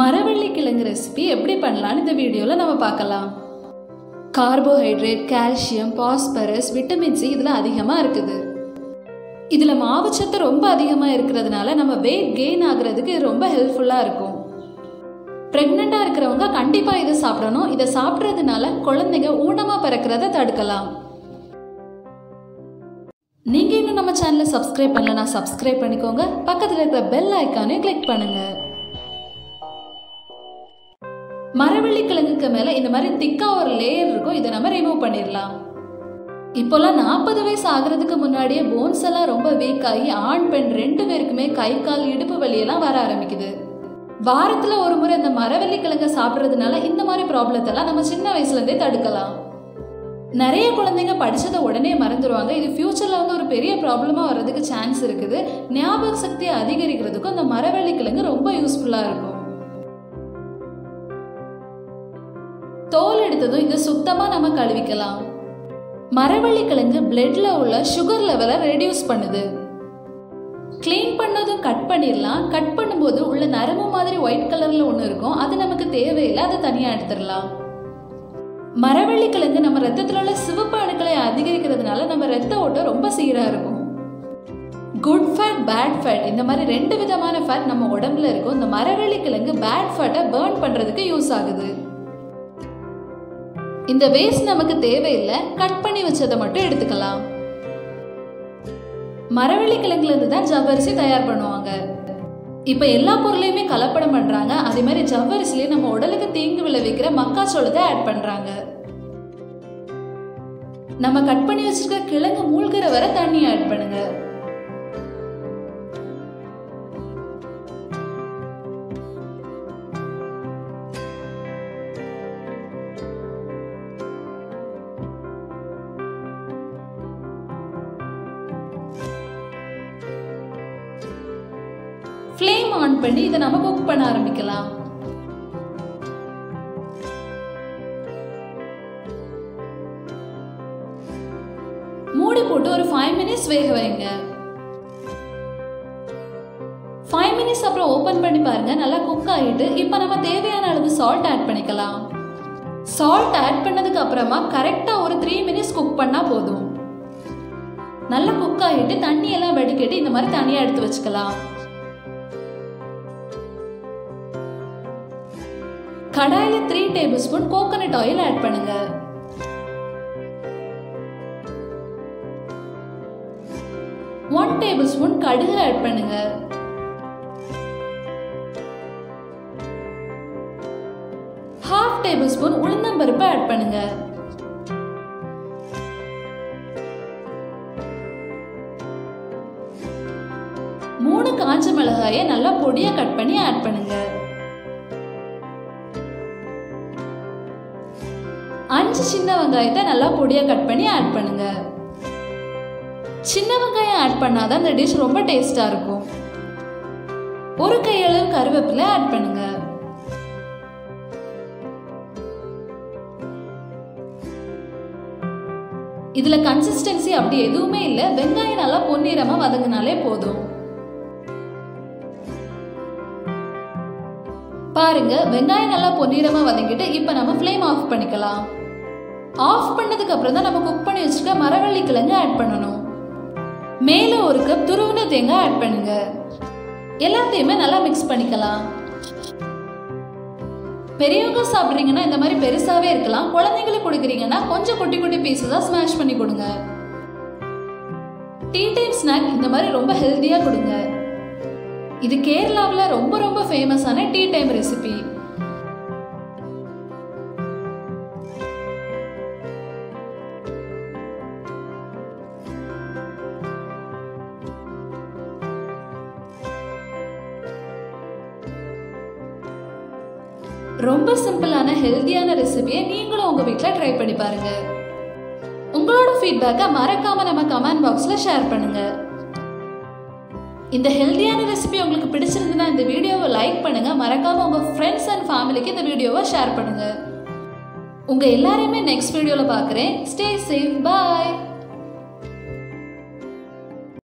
மரவள்ளி கிழங்கு ரெசிபி எப்படி பண்ணலான்னு இந்த வீடியோவில் நம்ம பார்க்கலாம் carbohydrate calcium phosphorus vitamin C இதில் அதிகமாக இருக்குது இதில் மாவுச்சத்து ரொம்ப அதிகமாக இருக்கிறதுனால நம்ம வெயிட் கெயின் ஆகுறதுக்கு இது ரொம்ப ஹெல்ப்ஃபுல்லாக இருக்கும் ப்ரெக்னெண்ட்டாக இருக்கிறவங்க கண்டிப்பாக இதை சாப்பிடணும் இதை சாப்பிட்றதுனால குழந்தைங்க ஊனமாக பிறக்கிறத தடுக்கலாம் நீங்கள் இன்னும் நம்ம சேனலை சப்ஸ்கிரைப் பண்ணலனா சப்ஸ்கிரைப் பண்ணிக்கோங்க பக்கத்தில் இருக்கிற பெல் ஐக்கானையும் கிளிக் பண்ணுங்கள் மரவள்ளி கிழங்குக்கு மேலே இந்த மாதிரி திக்காக ஒரு லேயர் இருக்கும் இதை நம்ம ரிமூவ் பண்ணிடலாம் இப்போல்லாம் நாற்பது வயசு ஆகிறதுக்கு முன்னாடியே போன்ஸ் எல்லாம் ரொம்ப வீக் ஆகி ஆண் பெண் ரெண்டு பேருக்குமே கை கால் இடுப்பு வலியெல்லாம் வர ஆரம்பிக்குது வாரத்துல ஒரு முறை இந்த மரவள்ளி கிழங்க சாப்பிட்றதுனால இந்த மாதிரி ப்ராப்ளத்தெல்லாம் நம்ம சின்ன வயசுல இருந்தே தடுக்கலாம் நிறைய குழந்தைங்க படிச்சதை உடனே மறந்துடுவாங்க இது ஃபியூச்சர்ல வந்து ஒரு பெரிய ப்ராப்ளமா வர்றதுக்கு சான்ஸ் இருக்குது ஞாபக சக்தியை அதிகரிக்கிறதுக்கும் இந்த மரவள்ளி கிழங்கு ரொம்ப யூஸ்ஃபுல்லா இருக்கும் தோல் எடுத்ததும் இதை சுத்தமா நம்ம கழுவிக்கலாம் மரவள்ளி கிழங்கு பிளட்ல உள்ள சுகர் லெவலை ரெடியூஸ் பண்ணுது க்ளீன் பண்ணதும் கட் பண்ணிடலாம் கட் பண்ணும்போது உள்ள நரம்பு மாதிரி ஒயிட் கலர்ல ஒன்று இருக்கும் அது நமக்கு தேவையில்லை அதை தனியாக எடுத்துடலாம் மரவள்ளி கிழங்கு நம்ம ரத்தத்தில் உள்ள சிவப்பு அணுக்களை அதிகரிக்கிறதுனால நம்ம ரத்த ஓட்டம் ரொம்ப சீராக இருக்கும் குட் ஃபேட் பேட் ஃபேட் இந்த மாதிரி ரெண்டு விதமான ஃபேட் நம்ம உடம்புல இருக்கும் இந்த மரவள்ளி கிழங்கு பேட் ஃபேட்டை பேர்ன் பண்ணுறதுக்கு யூஸ் ஆகுது இந்த வேஸ்ட் நமக்கு தேவையில்லை கட் பண்ணி வச்சதை மட்டும் எடுத்துக்கலாம் மரவள்ளி கிழங்குல இருந்து தான் ஜவ்வரிசி தயார் பண்ணுவாங்க இப்ப எல்லா பொருளையுமே கலப்படம் பண்றாங்க அதே மாதிரி ஜவ்வரிசிலே நம்ம உடலுக்கு தீங்கு விளைவிக்கிற மக்காச்சோளத்தை ஆட் பண்றாங்க நம்ம கட் பண்ணி வச்சிருக்க கிழங்கு மூழ்கிற வரை தண்ணி ஆட் பண்ணுங்க ஃப்ளேம் ஆன் பண்ணி இதை நம்ம குக் பண்ண ஆரம்பிக்கலாம் மூடி போட்டு ஒரு ஃபைவ் மினிட்ஸ் வேக வைங்க ஃபைவ் மினிட்ஸ் அப்புறம் ஓப்பன் பண்ணி பாருங்க நல்லா குக் ஆகிட்டு இப்போ நம்ம தேவையான அளவு சால்ட் ஆட் பண்ணிக்கலாம் சால்ட் ஆட் பண்ணதுக்கு அப்புறமா கரெக்டாக ஒரு த்ரீ மினிட்ஸ் குக் பண்ணால் போதும் நல்லா குக் ஆகிட்டு தண்ணி எல்லாம் வடிகட்டி இந்த மாதிரி தனியாக எடுத்து வச்சுக்கலாம் கடாயில three tablespoon coconut oil add பண்ணுங்க ஒன் டேபிள் ஸ்பூன் கடுகு ஆட் பண்ணுங்க ஹாஃப் டேபிள் ஸ்பூன் உளுந்தம்பருப்பு ஆட் பண்ணுங்க மூணு காஞ்ச மிளகாயை நல்லா பொடியா கட் பண்ணி ஆட் பண்ணுங்க அஞ்சு சின்ன வெங்காயத்தை நல்லா பொடியாக கட் பண்ணி ஆட் பண்ணுங்க சின்ன வெங்காயம் ஆட் பண்ணாதான் இந்த டிஷ் ரொம்ப டேஸ்டாக இருக்கும் ஒரு கையளவு கருவேப்பிலை ஆட் பண்ணுங்க இதுல கன்சிஸ்டன்சி அப்படி எதுவுமே இல்லை வெங்காயம் நல்லா பொன்னிறமா வதங்கினாலே போதும் பாருங்க வெங்காயம் நல்லா பொன்னிறமா வதங்கிட்டு இப்போ நம்ம ஃப்ளேம் ஆஃப் பண்ணிக்கலாம் ஆஃப் பண்ணதுக்கு அப்புறம் தான் நம்ம குக் பண்ணி வச்சிருக்க மரவள்ளி கிழங்கு ஆட் பண்ணணும் மேலே ஒரு கப் துருவின தேங்காய் ஆட் பண்ணுங்க எல்லாத்தையுமே நல்லா மிக்ஸ் பண்ணிக்கலாம் பெரியவங்க சாப்பிட்றீங்கன்னா இந்த மாதிரி பெருசாவே இருக்கலாம் குழந்தைங்களுக்கு கொடுக்குறீங்கன்னா கொஞ்சம் குட்டி குட்டி பீஸஸாக ஸ்மாஷ் பண்ணி கொடுங்க டீ டைம் ஸ்நாக் இந்த மாதிரி ரொம்ப ஹெல்த்தியாக கொடுங்க இது கேரளாவில் ரொம்ப ரொம்ப ஃபேமஸான டீ டைம் ரெசிபி ரொம்ப சிம்பிளான ஹெல்த்தியான ரெசிபியை நீங்களும் உங்கள் வீட்டில் ட்ரை பண்ணி பாருங்க உங்களோட ஃபீட்பேக்கை மறக்காம நம்ம கமெண்ட் பாக்ஸில் ஷேர் பண்ணுங்க இந்த ஹெல்த்தியான ரெசிபி உங்களுக்கு பிடிச்சிருந்துன்னா இந்த வீடியோவை லைக் பண்ணுங்க மறக்காம உங்க ஃப்ரெண்ட்ஸ் அண்ட் ஃபேமிலிக்கு இந்த வீடியோவை ஷேர் பண்ணுங்க உங்க எல்லாரையுமே நெக்ஸ்ட் வீடியோவில் பார்க்குறேன் ஸ்டே சேஃப் பாய்